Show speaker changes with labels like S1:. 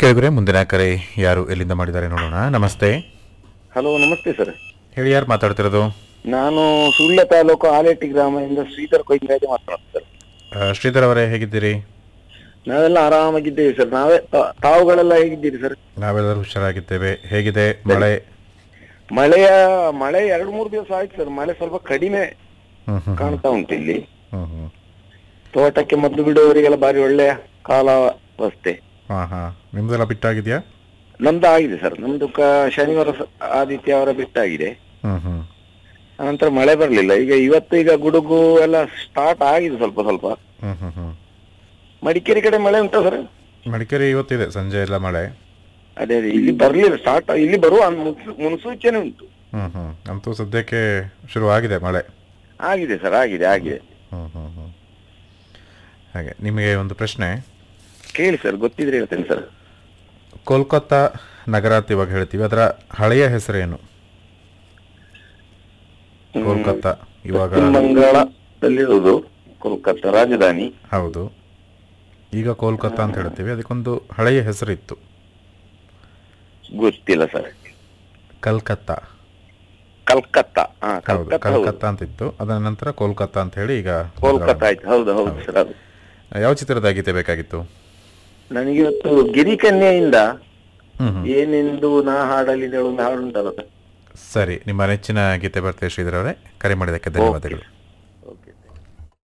S1: ಕೇಳಿದ್ರೆ ಮುಂದಿನ ಕರೆ ಯಾರು ಎಲ್ಲಿಂದ ಮಾಡಿದ್ದಾರೆ ನೋಡೋಣ ನಮಸ್ತೆ
S2: ಹಲೋ ನಮಸ್ತೆ ಸರ್
S1: ಹೇಳಿ ಯಾರು ಮಾತಾಡ್ತಿರೋದು
S2: ನಾನು ಸುಳ್ಯ ತಾಲೂಕು ಆಲೇಟಿ ಗ್ರಾಮದಿಂದ ಶ್ರೀಧರ್ ಕೊಯ್ರಾಜ ಮಾತನಾಡ್ತೀನಿ ಸರ್
S1: ಆ, ಶ್ರೀಧರ್ ಅವರೇ ಹೇಗಿದ್ದೀರಿ
S2: ನಾವೆಲ್ಲ ಆರಾಮಾಗಿದ್ದೇವೆ ಸರ್ ನಾವೇ ತಾ- ತಾವುಗಳೆಲ್ಲ ಹೇಗಿದ್ದೀರಿ ಸರ್
S1: ನಾವೆಲ್ಲರೂ ಹುಷಾರಾಗಿದ್ದೇವೆ ಹೇಗಿದೆ ಮಳೆ
S2: ಮಳೆಯ ಮಳೆ ಎರಡು ಮೂರು ದಿವಸ ಆಯ್ತು ಸರ್ ಮಳೆ ಸ್ವಲ್ಪ ಕಡಿಮೆ
S1: ಹ್ಮ್ ಹ್ಮ್
S2: ಕಾಣ್ತಾ ಉಂಟು ಇಲ್ಲಿ
S1: ಹ್ಮ್ ಹ್ಮ್
S2: ತೋಟಕ್ಕೆ ಮದ್ದು ಬಿಡುವವರಿಗೆಲ್ಲ ಬಾರಿ ಒಳ್ಳೆಯ ಕಾಲಾವಸ್ಥೆ
S1: ಹಾ ಹಾ ನಿಮ್ದೆಲ್ಲ ಬಿಟ್ಟಾಗಿದ್ಯಾ
S2: ನಮ್ದು ಆಗಿದೆ ಸರ್ ನಮ್ದು ಕ ಶನಿವಾರ ಸ- ಆದಿತ್ಯವಾರ ಬಿಟ್ಟಾಗಿದೆ
S1: ಹ್ಮ್ ಹ್ಮ್
S2: ಅನಂತರ ಮಳೆ ಬರಲಿಲ್ಲ ಈಗ ಇವತ್ತು ಈಗ ಗುಡುಗು ಎಲ್ಲ ಸ್ಟಾರ್ಟ್ ಆಗಿದೆ ಸ್ವಲ್ಪ ಸ್ವಲ್ಪ
S1: ಹ್ಮ್ ಹ್ಮ್ ಹ್ಮ್
S2: ಮಡಿಕೇರಿ ಕಡೆ ಮಳೆ ಉಂಟಾ ಸರ್
S1: ಮಡಿಕೇರಿ ಇವತ್ತಿದೆ ಸಂಜೆ ಎಲ್ಲ ಮಳೆ
S2: ಅದೇ ಅದೇ ಇಲ್ಲಿ ಬರ್ಲಿಲ್ಲ ಸ್ಟಾರ್ಟ್ ಇಲ್ಲಿ ಬರುವ ಮುನ್ಸೂ- ಮುನ್ಸೂಚನೆ ಉಂಟು
S1: ಹ್ಮ್ ಹ್ಮ್ ಅಂತೂ ಸದ್ಯಕ್ಕೆ ಶುರು ಆಗಿದೆ ಮಳೆ
S2: ಆಗಿದೆ ಸರ್ ಆಗಿದೆ ಆಗಿದೆ
S1: ಹ್ಮ್ ಹ್ಮ್ ಹ್ಮ್ ಹಾಗೆ ನಿಮಗೆ ಒಂದು ಪ್ರಶ್ನೆ
S2: ಕೇಳಿ ಸರ್ ಗೊತ್ತಿದ್ರೆ ಹೇಳ್ತೇನೆ ಸರ್
S1: ಕೋಲ್ಕತ್ತಾ ನಗರ ಅಂತ ಇವಾಗ ಹೇಳ್ತೀವಿ ಅದರ ಹಳೆಯ ಹೆಸರೇನು ಕೋಲ್ಕತ್ತಾ ಇವಾಗ
S2: ಪಶ್ಚಿಮ ಬಂಗಾಳದಲ್ಲಿರುವುದು ಕೋಲ್ಕತ್ತಾ ರಾಜಧಾನಿ
S1: ಹೌದು ಈಗ ಕೋಲ್ಕತ್ತಾ ಅಂತ ಹೇಳ್ತೀವಿ ಅದಕ್ಕೊಂದು ಹಳೆಯ ಹೆಸರಿತ್ತು
S2: ಗೊತ್ತಿಲ್ಲ ಸರ್
S1: ಕಲ್ಕತ್ತಾ
S2: ಕಲ್ಕತ್ತಾ ಹಾ
S1: ಹೌದು
S2: ಕಲ್ಕತ್ತಾ ಹೌದು
S1: ಕಲ್ಕತ್ತಾ ಅಂತಿತ್ತು ಅದರ ನಂತರ ಕೋಲ್ಕತ್ತಾ ಅಂತ ಹೇಳಿ ಈಗ
S2: ಕೋಲ್ಕತ್ತಾ ಆಯ್ತು ಹೌದು ಹೌದು ಸರ್ ಅದು
S1: ಯಾವ ಚಿತ್ರದ ಗೀತೆ ಬೇಕಾಗಿತ್ತು
S2: ನನಗೆ ಇವತ್ತು ಗಿರಿಕನ್ಯೆಯಿಂದ
S1: ಹ್ಮ್ ಹ್ಮ್
S2: ಏನೆಂದು ನಾ ಹಾಡಲಿದಳು ಒಂದು ಹಾಡುಂಟಲ್ಲ ಸರ್
S1: ಸರಿ ನಿಮ್ಮ ನೆಚ್ಚಿನ ಗೀತೆ ಬರ್ತೇವೆ ಶ್ರೀಧರ್ ಅವರೇ ಕರೆ ಮಾಡಿದ್ದಕ್ಕೆ ಧನ್ಯವಾದಗಳು